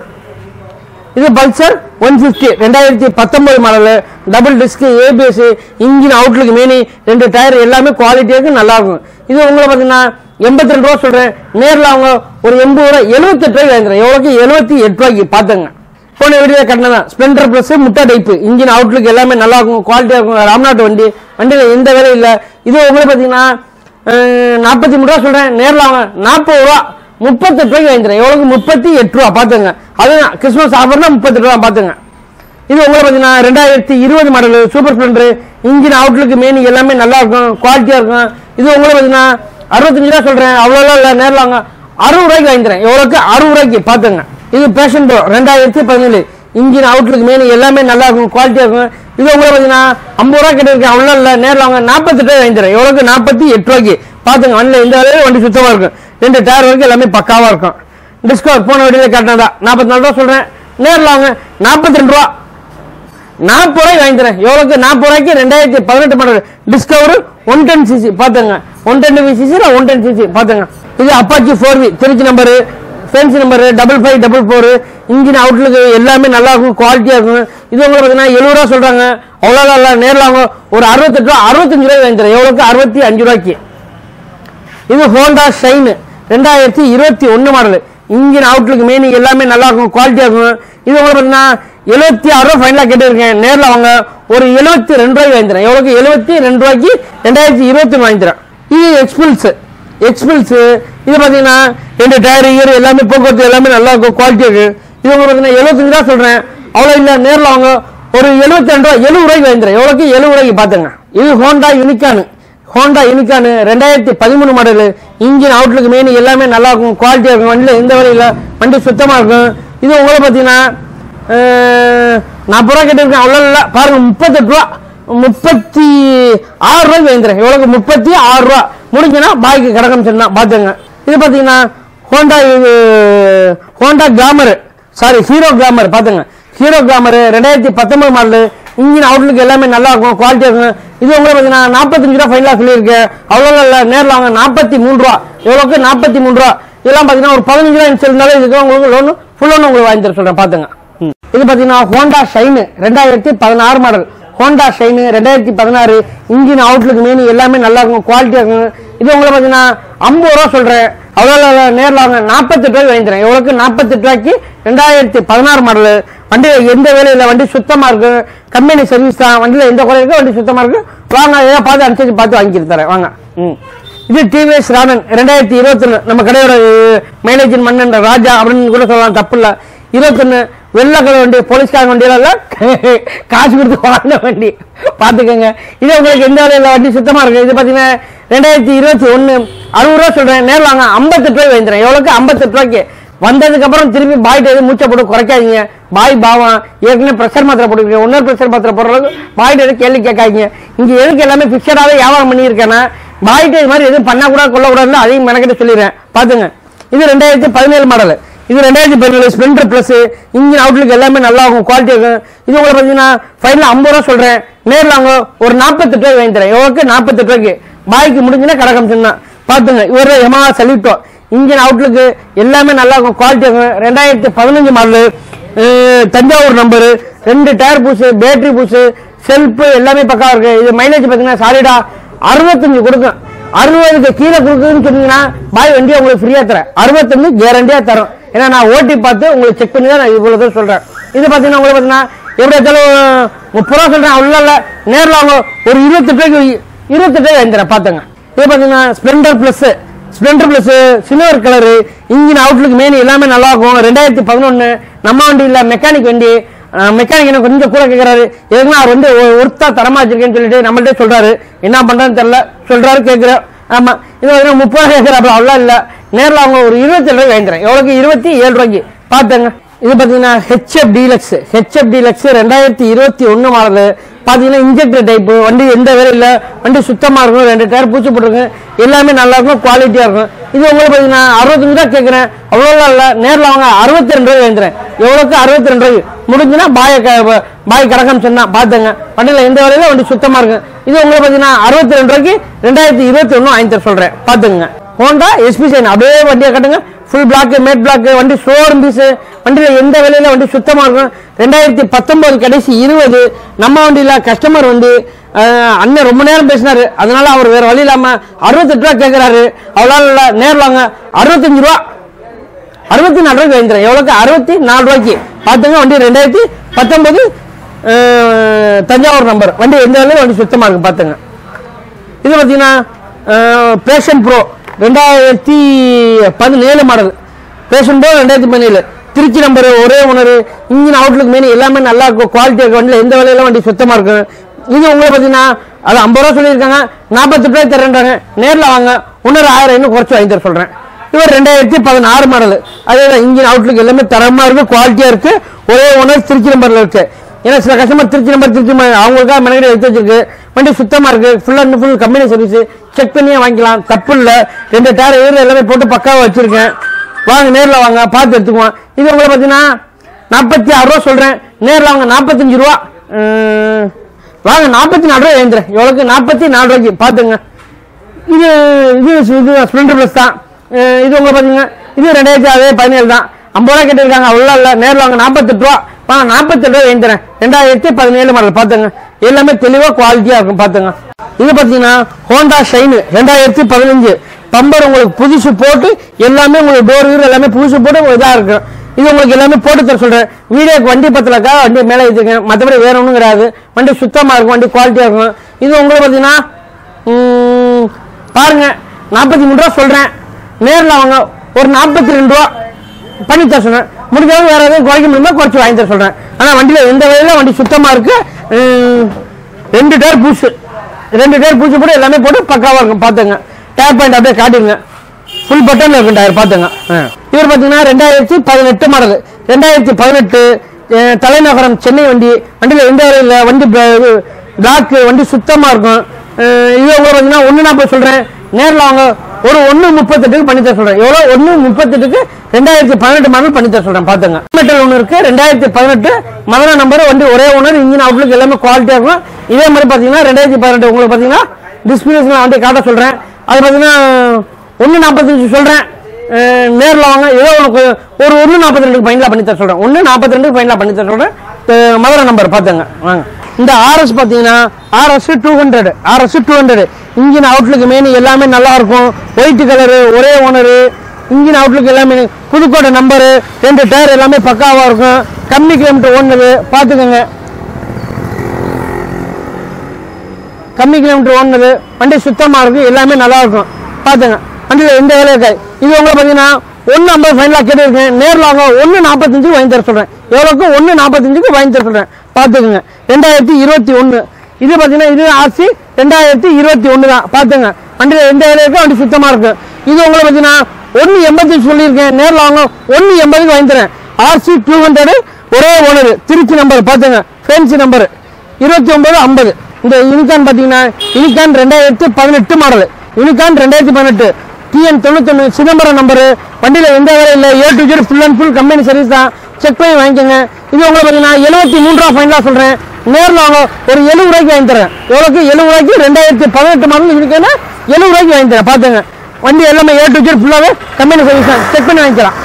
இது பல்சர் ஒன் பிப்டி ரெண்டாயிரத்தி பத்தொன்பது model double disc ABS engine outlook மீனி ரெண்டு டயர் எல்லாமே குவாலிட்டியாக நல்லா இருக்கும் இது உங்களை பார்த்தீங்கன்னா எண்பத்தி ரெண்டு ரூபா சொல்றேன் நேரில் அவங்க ஒரு எண்பது ரூபா எழுபத்தெட்டு ரூபாய்க்கு வாங்குறேன் எவ்வளோக்கு எழுபத்தி எட்டு ரூபாய்க்கு பார்த்துங்க போன வீடியோ கட்டினதான் ஸ்ப்ளெண்டர் பிளஸ் முட்டை டைப்பு இன்ஜின் அவுட்லுக் எல்லாமே நல்லா இருக்கும் குவாலிட்டியாக இருக்கும் ராம்நாட் வண்டி வண்டியில் எந்த வேலையும் இல்லை இது உங்களுக்கு பார்த்தீங்கன்னா நாற்பத்தி மூணு ரூபா சொல்றேன் நேரில் அவங்க நாற்பது ரூபா முப்பத்தெட்டு ரூபாய்க்கு வாங்கிக்கிறேன் எவ்வளவுக்கு முப்பத்தி எட்டு ரூபா பாத்துங்க அது கிறிஸ்மஸ் ஆஃபர்னா முப்பத்தெட்டு ரூபா பாத்துங்க இது உங்களுக்கு பார்த்தீங்கன்னா ரெண்டாயிரத்தி இருபது model super Splendor engine outlook main எல்லாமே நல்லா இருக்கும் குவாலிட்டியா இருக்கும் இது உங்களுக்கு பார்த்தீங்கன்னா அறுபத்தஞ்சு ரூபா சொல்றேன் அவ்வளோ இல்லை நேரில் வாங்க அறுபது ரூபாய்க்கு வாங்கிக்கிறேன் எவ்வளோக்கு அறுபது ரூபாய்க்கு பாத்துங்க இது பேஷன் ப்ரோ ரெண்டாயிரத்தி பதினேழு இன்ஜின் அவுட்லுக் மெயின் எல்லாமே நல்லா இருக்கும் குவாலிட்டியா இருக்கும் இது உங்களுக்கு பார்த்தீங்கன்னா ஐம்பது ரூபா கிட்ட இருக்கு அவ்வளோ இல்லை நேரில் வாங்க நாற்பத்தெட்டு ரூபாய் வாங்கிக்கிறேன் எவ்வளோக்கு நாற்பத்தி எட்டு ரூபாய்க்கு பாத்துங்க வண்டியில் எந்த வேலையும் வண்டி சுத்தமா இருக்கும் ரெண்டு டயர் வரைக்கும் எல்லாமே பக்காவா இருக்கும் டிஸ்கவுண்ட் போன வீடியோல காட்டினதா நாற்பத்தி நாலு ரூபா சொல்றேன் நேரில் வாங்க நாற்பத்தி ரெண்டு ரூபா நாற்பது ரூபாய்க்கு வாங்கி தரேன் எவ்வளவுக்கு நாற்பது ரூபாய்க்கு ரெண்டாயிரத்தி பதினெட்டு model Discover one ten CC பாத்துங்க one ten CC one ten CC பாத்துங்க இது Apache four V Trichy number fancy number double five double four engine outlook எல்லாமே நல்லா இருக்கும் குவாலிட்டியா இருக்கும் இது உங்களுக்கு பார்த்தீங்கன்னா எழுபது ரூபா சொல்றாங்க அவ்வளோ இல்லை நேரில் அவங்க ஒரு அறுபத்தெட்டு ரூபா அறுபத்தஞ்சு ரூபாய் வாங்கி தரேன் எவ்வளவுக்கு அறுபத்தி அஞ்சு ரூபாய்க்கு இது ஹோண்டா ஷைன் ரெண்டாயிரத்தி இருபத்தி ஒன்னு மாடல் இன்ஜின் அவுட்லுக் மெயின் எல்லாமே நல்லா இருக்கும் குவாலிட்டியா இருக்கும் இது உங்களுக்கு பார்த்தீங்கன்னா எழுபத்தி ஆறு ரூபா ஃபைனலாக கேட்டிருக்கேன் நேரில் வாங்க ஒரு எழுபத்தி ரெண்டு ரூபாய்க்கு வாங்கி தரேன் எவ்வளோக்கு எழுபத்தி ரெண்டு ரூபாய்க்கு ரெண்டாயிரத்தி இருபத்தி வாங்கி தரேன் இது எக்ஸ்பில்ஸ் எக்ஸ்பில்ஸ் இது பார்த்தீங்கன்னா ரெண்டு டயர் இயர் எல்லாமே போக்குவரத்து எல்லாமே நல்லா இருக்கும் குவாலிட்டி இருக்கு இது உங்களுக்கு பார்த்தீங்கன்னா எழுபத்தஞ்சு ரூபா சொல்றேன் அவ்வளோ இல்லை நேரில் வாங்க ஒரு எழுபத்தி ரெண்டு ரூபா எழுபது ரூபாய்க்கு வாங்கி தரேன் எவ்வளோக்கு எழுபது ரூபாய்க்கு பார்த்துங்க இது ஹோண்டா யூனிகான் ஹோண்டா யூனிகான் ரெண்டாயிரத்தி பதிமூணு மாடல் இன்ஜின் அவுட்லுக் மெயின் எல்லாமே நல்லா இருக்கும் குவாலிட்டியா இருக்கும் வண்டியில் எந்த வழியில் வண்டி சுத்தமா இருக்கும் இது உங்களை பார்த்தீங்கன்னா அஹ், நாற்பது ரூபா கேட்டிருக்கேன் அவ்வளோ இல்லை பாருங்க முப்பத்தெட்டு ரூபா முப்பத்தி ஆறு ரூபாய்க்கு வாங்கிக்கிறேன் எவ்வளோக்கு முப்பத்தி ஆறு ரூபா முடிஞ்சுன்னா பாய்க்கு கிடக்கும் சொன்னா பார்த்துங்க இது பார்த்தீங்கன்னா ஹோண்டா இது Honda Glamour sorry Hero Glamour பார்த்துங்க ஹீரோ கிளாமர் ரெண்டாயிரத்தி பத்தொன்பது மாடல் இன்ஜின் அவுட்லுக் எல்லாமே நல்லா இருக்கும் குவாலிட்டியா இருக்கும் இது உங்களுக்கு பார்த்தீங்கன்னா நாற்பத்தஞ்சு ரூபா ஃபைனலாக சொல்லியிருக்கேன் அவ்வளோ இல்லை நேரில் வாங்க நாற்பத்தி மூணு ரூபா எவ்வளோக்கு நாற்பத்தி மூணு ரூபா இதெல்லாம் பார்த்தீங்கன்னா ஒரு பதினஞ்சு ரூபா இன்சூரன்ஸ் இருந்தாலும் இதுக்கு உங்களுக்கு லோன் ஃபுல் லோன் உங்களுக்கு வாங்கி தர சொல்கிறேன் பார்த்துங்க ம். இது பார்த்தீங்கன்னா ஹோண்டா ஷைனு ரெண்டாயிரத்தி பதினாறு மாடல் ஹோண்டா ஷைனு ரெண்டாயிரத்தி பதினாறு இன்ஜின் அவுட்லுக் மெயின் எல்லாமே நல்லா இருக்கும் குவாலிட்டியா இருக்கும் இது உங்களுக்கு பார்த்தீங்கன்னா ஐம்பது ரூபா சொல்றேன் அவ்வளோ நேரில் வாங்க நாற்பத்தெட்டு ரூபாய்க்கு வாங்கி தரேன் எவ்வளோக்கு நாற்பத்தெட்டு ரூபாய்க்கு ரெண்டாயிரத்தி பதினாறு மாடல் வண்டியில் எந்த வேலையில் வண்டி சுத்தமா இருக்கு கம்பெனி சர்வீஸ் தான் வண்டியில் எந்த குறை இருக்கு வண்டி சுத்தமா இருக்கு வாங்க ஏதோ பார்த்து அனுசரிச்சு பார்த்து வாங்கிட்டு தரேன் வாங்க ம் இது டிவிஎஸ் ராணன் ரெண்டாயிரத்தி இருபத்தொன்னு நம்ம கடையோட மேனேஜர் மன்னன் ராஜா அப்படின்னு கூட சொல்லலாம் தப்பு இல்ல இருபத்தொன்னு வெள்ளை கலர் வண்டி போலீஸ்கார வண்டியெல்லாம் இல்ல காசு கொடுத்து வாங்கின வண்டி பாத்துக்கோங்க இது உங்களுக்கு எந்த வேலையில் வண்டி சுத்தமா இருக்கு இது பாத்தீங்கன்னா ரெண்டாயிரத்தி இருபத்தி ஒன்னு அறுபது ரூபா சொல்றேன் நேரில் வாங்க ஐம்பத்தெட்டு ரூபாய் வாங்கிக்கிறேன் எவ்வளவுக்கு ஐம்பத்தெட்டு ரூபாய்க்கு வந்ததுக்கு அப்புறம் திருப்பி பாய்ட்டு எதுவும் மூச்சை போட்டு குறைக்காதீங்க பாய் பாவம் ஏற்கனவே ப்ரெஷர் மாத்திரை போட்டுருக்கீங்க இன்னொரு ப்ரெஷர் மாத்திரை போடுற அளவுக்கு பாய்ட்டு எதுவும் கேள்வி கேட்காதீங்க இங்க எதுக்கு எல்லாமே பிக்சடாவே வியாபாரம் பண்ணியிருக்கேன்னா பாய்ட்டு இது மாதிரி எதுவும் பண்ணக்கூடாது கொள்ளக்கூடாதுன்னு அதையும் மெனக்கிட்டு சொல்லிடுறேன் பாத்துங்க இது ரெண்டாயிரத்தி பதினேழு மாடல் இது ரெண்டாயிரத்தி பதினேழு ஸ்ப்ளெண்டர் பிளஸ் இன்ஜின் அவுட்லுக் எல்லாமே நல்லா இருக்கும் குவாலிட்டி இருக்கும் இது உங்களுக்கு பார்த்தீங்கன்னா ஃபைனல் ஐம்பது ரூபா சொல்றேன் நேரில் வாங்க ஒரு நாற்பத்தெட்டு ரூபாய் வாங்கி தரேன் எவ்வளோக்கு நாற்பத்தெட்டு ரூபாய்க்கு பாய்க்கு முடிஞ்சுன்னா கடகம் சொன்னா பாத்துங்க இவர் எமா சலிட்டோம் இன்ஜின் அவுட்லுக்கு எல்லாமே நல்லா இருக்கும் குவாலிட்டி இருக்கும் ரெண்டாயிரத்தி பதினஞ்சு மாடல் தஞ்சாவூர் நம்பரு ரெண்டு டயர் பூசு பேட்டரி பூசு செல்ஃபு எல்லாமே பக்கா இருக்கு இது மைலேஜ் பார்த்தீங்கன்னா சாலிடா அறுபத்தஞ்சு கொடுக்கும் அறுபதுக்கு கீழே கொடுக்குதுன்னு சொன்னீங்கன்னா பாய் வண்டியை உங்களுக்கு ஃப்ரீயா தரேன் அறுபத்தஞ்சு கேரண்டியா தரும் ஏன்னா நான் ஓட்டி பார்த்து உங்களுக்கு செக் பண்ணி தான் நான் இவ்வளவு தூரம் சொல்றேன் இது பார்த்தீங்கன்னா உங்களுக்கு பார்த்தீங்கன்னா எப்படி இருந்தாலும் முப்பது ரூபா சொல்றேன் அவ்வளோ இல்லை நேரில் அவங்க ஒரு இருபத்தெட்டு ரூபாய்க்கு இருபத்தெட்டு ரூபாய் வாங்கி தரேன் பார்த்துங்க இது பார்த்தீங்கன்னா Splendor plus Splendor plus silver colour engine outlook main எல்லாமே நல்லா இருக்கும் ரெண்டாயிரத்தி பதினொன்று நம்ம வண்டி இல்லை மெக்கானிக் வண்டி மெக்கானிக் என்ன கொஞ்சம் கூட கேட்குறாரு எதுனா அவர் வந்து ஒ- ஒருத்தா தரமா வச்சிருக்கேன்னு சொல்லிட்டு நம்மள்ட்ட சொல்றாரு என்ன பண்றான்னு தெரியல சொல்றாரு கேட்குறேன் ஆமா இது வந்து முப்பது கேட்குறாப்புல அவ்வளோ இல்லை நேரில் அவங்க ஒரு இருபத்தி ஏழு ரூபாய் வாங்கிக்கிறேன் எவ்வளோக்கு இருபத்தி ஏழு ரூபாய்க்கு பார்த்துங்க இது பார்த்தீங்கன்னா ஹெச்எஃப் டீலக்ஸ் ஹெச்எஃப் டீலக்ஸ் ரெண்டாயிரத்தி இருபத்தி ஒன்று மாடலு பார்த்தீங்கன்னா இன்ஜெக்டர் டைப்பு வண்டி எந்த வேலை இல்லை வண்டி சுத்தமாக இருக்கும் ரெண்டு டயர் பூச்சி போட்டிருக்கும் எல்லாமே நல்லா இருக்கும் குவாலிட்டியாக இருக்கும் இது உங்களுக்கு பார்த்தீங்கன்னா அறுபத்தஞ்சு ரூபா கேட்குறேன் அவ்வளோலாம் இல்லை நேரில் அவங்க அறுபத்தி ரெண்டு ரூபாய் வாங்கிக்கிறேன் எவ்வளோக்கு அறுபத்தி ரெண்டு ரூபாய் முடிஞ்சுன்னா பாய க- பாய் கடக்கம் சொன்னா பார்த்துங்க வண்டியில் எந்த வேலையில வண்டி சுத்தமாக இருக்கும் இது உங்களுக்கு பார்த்தீங்கன்னா அறுபத்தி ரெண்டு ரூபாய்க்கு ரெண்டாயிரத்தி இருபத்தி ஒன்று வாங்கி தர சொல்கிறேன் பார்த்துங்க ஹோண்டா எஸ்பி சைன் அப்படியே வண்டியை கட்டுங்க ஃபுல் பிளாக் மேட் பிளாக் வண்டி ஷோரூம் பீஸ் வண்டியில் எந்த வேலையில வண்டி சுத்தமாக இருக்கும் ரெண்டாயிரத்தி பத்தொன்பது கடைசி இருபது நம்ம வண்டியில் கஸ்டமர் வந்து அஹ், அண்ணன் ரொம்ப நேரம் பேசினாரு அதனால அவர் வேற வழி இல்லாம அறுபத்தெட்டு ரூபா கேட்குறாரு அவ்வளோ இல்லை நேரில் வாங்க அறுபத்தஞ்சு ரூபா அறுபத்தி நாலு ரூபாய்க்கு வாங்கிக்கிறேன் எவ்வளோக்கு அறுபத்தி நாலு ரூபாய்க்கு பார்த்துங்க வண்டி ரெண்டாயிரத்தி பத்தொன்பது அஹ், தஞ்சாவூர் நம்பர் வண்டி எந்த வேலையும் வண்டி சுத்தமாக இருக்கு பார்த்துங்க இது பார்த்தீங்கன்னா பேஷன் ப்ரோ ரெண்டாயிரத்தி பதினேழு மாடல் பேஷன் ப்ரோ ரெண்டாயிரத்தி பதினேழு திருச்சி நம்பர் ஒரே உணர்வு இன்ஜின் அவுட்லுக் மெயின் எல்லாமே நல்லா இருக்கும் குவாலிட்டி இருக்கும் வண்டியில் எந்த வேலையில வண்டி சுத்தமாக இருக்கும் இது உங்களுக்கு பார்த்தீங்கன்னா அது ஐம்பது ரூபா சொல்லியிருக்காங்க நாற்பத்தி ரூபாய் தரேன்றாங்க நேரில் வாங்க இன்னொரு ஆயிரம் இன்னும் குறைச்சி வாங்கி தர சொல்கிறேன் இவர் ரெண்டாயிரத்தி பதினாறு மாடல் அதே இன்ஜின் அவுட்லுக் எல்லாமே தரமாக இருக்கு குவாலிட்டியாக இருக்கு ஒரே உணர் திருச்சி நம்பரில் இருக்கு ஏன்னா சில customer Trichy number Trichy number அவங்களுக்காக மெனக்கடி எடுத்து வச்சிருக்கு வண்டி சுத்தமா இருக்கு full and full company service check பண்ணியே வாங்கிக்கலாம் தப்பு இல்ல ரெண்டு டயர் ஏர் எல்லாமே போட்டு பக்காவா வச்சிருக்கேன் வாங்க நேர்ல வாங்க பார்த்து எடுத்துக்குவோம் இது உங்களை பார்த்தீங்கன்னா நாற்பத்தி ஆறு ரூபா சொல்றேன் நேர்ல வாங்க நாற்பத்தஞ்சு ரூபா உம், வாங்க நாற்பத்தி நாலு ரூபா எழுந்துறேன் எவ்வளவுக்கு நாற்பத்தி நாலு ரூபாய்க்கு பார்த்துங்க இது இது இது ஸ்ப்ளெண்டர் ப்ளஸ் தான் அஹ் இது உங்க பாத்தீங்க இது ரெண்டாயிரத்தி அதே பதினேழு தான் ஐம்பது ரூபா கேட்டிருக்காங்க அவ்வளோ இல்லை நேரில் வாங்க நாற்பத்தெட்டு ரூபா வாங்க நாற்பத்தெட்டு ரூபா எழுந்துறேன் ரெண்டாயிரத்தி பதினேழு மாடல் பார்த்துங்க எல்லாமே தெளிவாக குவாலிட்டியாக இருக்கும் பார்த்துங்க இது பார்த்தீங்கன்னா ஹோண்டா ஷைனு ரெண்டாயிரத்தி பதினஞ்சு பம்பர் உங்களுக்கு புதுசு போட்டு எல்லாமே உங்களுக்கு டோர் வீடு எல்லாமே புதுசு போட்டு இதாக இருக்கும் இது உங்களுக்கு எல்லாமே போட்டு தர சொல்றேன் வீடியோக்கு வண்டி பத்தலக்கா வண்டி மேலே வச்சிருக்கேன் மற்றபடி வேற ஒன்றும் கிடையாது வண்டி சுத்தமாக இருக்கும் வண்டி குவாலிட்டியாக இருக்கும் இது உங்களுக்கு பார்த்தீங்கன்னா ம், பாருங்க நாற்பத்தி மூணு ரூபா சொல்றேன் நேரில் வாங்க ஒரு நாற்பத்தி ரெண்டு ரூபா பண்ணி தர சொல்றேன் முடிஞ்சாலும் வேற எதுவும் குறைக்க முடியுமா குறைச்சி வாங்கி தர சொல்றேன் ஆனா வண்டியில எந்த வகையில வண்டி சுத்தமா இருக்கு ம், ரெண்டு டயர் பூசு ரெண்டு டயர் பூச்சி போட்டு எல்லாமே போட்டு பக்காவா இருக்கும் பாத்துங்க டயர் பாயிண்ட் அப்படியே காட்டிடுங்க ஃபுல் பட்டன்ல இருக்கும் டயர் பாத்துங்க ஆ. இவர் பாத்தீங்கன்னா ரெண்டாயிரத்தி பதினெட்டு மாடல் ரெண்டாயிரத்தி பதினெட்டு தலைநகரம் சென்னை வண்டி வண்டியில எந்த வகையில் வண்டி பிளாக் வண்டி சுத்தமா இருக்கும் அஹ் இது உங்களுக்கு பார்த்தீங்கன்னா ஒன்று நான் போய் சொல்றேன் நேரில் வாங்க ஒரு ஒன்று முப்பத்தெட்டுக்கு பண்ணி தர சொல்றேன் எவ்வளோ ஒன்று முப்பத்தெட்டுக்கு ரெண்டாயிரத்தி பதினெட்டு மாடல் பண்ணி தர சொல்றேன் பார்த்துங்க மெட்டல் ஒன்று இருக்கு ரெண்டாயிரத்தி பதினெட்டு மதுரை நம்பர் வண்டி ஒரே ஒன்று இன்ஜின் அவுட்லுக் எல்லாமே குவாலிட்டியாக இருக்கும் இதே மாதிரி பார்த்தீங்கன்னா ரெண்டாயிரத்தி பதினெட்டு உங்களுக்கு பார்த்தீங்கன்னா டிஸ்பிளேஸ் நான் வண்டி காட்ட சொல்றேன் அது பார்த்தீங்கன்னா ஒன்று நாற்பத்தஞ்சு சொல்றேன் அஹ் நேர்ல வாங்க ஏதோ உனக்கு ஒரு ஒன்று நாற்பத்தி ரெண்டுக்கு ஃபைனலாக பண்ணி தர சொல்றேன் ஒன்று நாற்பத்தி ரெண்டுக்கு ஃபைனலாக பண்ணி தர சொல்றேன் அஹ் மதுரை நம்பர் பார்த்துங்க வாங்க இந்த ஆர்எஸ் பார்த்தீங்கன்னா RS two hundred RS two hundred engine outlook main எல்லாமே நல்லா இருக்கும் ஒயிட் கலரு ஒரே ஓனரு இன்ஜின் அவுட்லுக் எல்லாமே புதுக்கோட்டை நம்பரு ரெண்டு டயர் எல்லாமே பக்காவாக இருக்கும் கம்மி கிலோமீட்டர் ஓடுனது பார்த்துக்கோங்க கம்மி கிலோமீட்டர் ஓடுனது வண்டி சுத்தமாக இருக்கும் எல்லாமே நல்லா இருக்கும் பார்த்துங்க வண்டியில் எந்த வேலையும் இருக்காது இது உங்களுக்கு பார்த்தீங்கன்னா ஒன்று ஐம்பது ஃபைனலாக கேட்டிருக்கேன் நேரில் வாங்க ஒன்று நாற்பத்தஞ்சுக்கு வாங்கி தர சொல்கிறேன் எவ்வளோக்கு ஒன்று நாற்பத்தஞ்சுக்கு வாங்கி தர சொல்கிறேன் பார்த்துக்குங்க ரெண்டாயிரத்தி இருபத்தி ஒன்று இது பார்த்தீங்கன்னா இது ஆர்சி ரெண்டாயிரத்தி இருபத்தி ஒன்று தான் பார்த்துங்க வண்டியில் எந்த வேலையும் இருக்கோ வண்டி சுத்தமாக இருக்கும் இது உங்களுக்கு பார்த்தீங்கன்னா ஒன்று எண்பத்தஞ்சு சொல்லியிருக்கேன் நேரில் வாங்க ஒன்று எண்பதுக்கு வாங்கி தரேன் ஆர்சி டூ ஹண்ட்ரடு ஒரே ஓனர் திருச்சி நம்பர் பார்த்துங்க ஃபேன்சி நம்பர் இருபத்தி ஒன்பது ஐம்பது இந்த யூனிகான் பார்த்தீங்கன்னா யூனிகான் ரெண்டாயிரத்தி பதினெட்டு மாடல் யூனிகான் ரெண்டாயிரத்தி பதினெட்டு டிஎன் தொண்ணூத்தொன்று சிதம்பரம் நம்பரு வண்டியில் எந்த வேலை இல்லை A to Z full and full company service தான் செக் பண்ணி வாங்கிக்கோங்க இது உங்களுக்கு பார்த்தீங்கன்னா எழுபத்தி மூணு ரூபா ஃபைனலாக சொல்கிறேன் நேரில் வாங்க ஒரு எழுபது ரூபாய்க்கு வாங்கி தரேன் எவ்வளோக்கு எழுபது ரூபாய்க்கு ரெண்டாயிரத்தி பதினெட்டு மாடல் யூனிகான எழுபது ரூபாய்க்கு வாங்கி தரேன் பார்த்துங்க வண்டி எல்லாமே ஏ டு ஜெட் ஃபுல்லாகவே கம்பெனி சர்வீஸ் தான் செக் பண்ணி வாங்கிக்கலாம்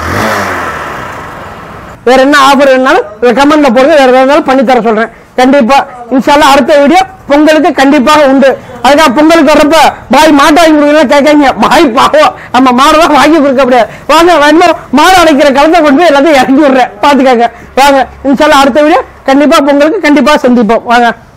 வேற என்ன ஆஃபர் வேணாலும் கமெண்ட்ல போடுங்க வேற எதாவது இருந்தாலும் பண்ணி தர சொல்றேன் கண்டிப்பா இன்ஷால்லா அடுத்த வீடியோ பொங்கலுக்கு கண்டிப்பாக உண்டு அதுக்காக பொங்கலுக்கு வர்றப்ப பாய் மாட்டு வாங்கி கொடுக்கலாம் கேட்காங்க பாய் பாவம் நம்ம மாடுதான் வாங்கி கொடுக்க முடியாது வாங்க வேணும் மாடு அடைக்கிற கலத்தை கொண்டு போய் எல்லாத்தையும் இறக்கி விடுறேன் பாத்துக்காங்க வாங்க இன்ஷால்லா அடுத்த வீடியோ கண்டிப்பா பொங்கலுக்கு கண்டிப்பா சந்திப்போம் வாங்க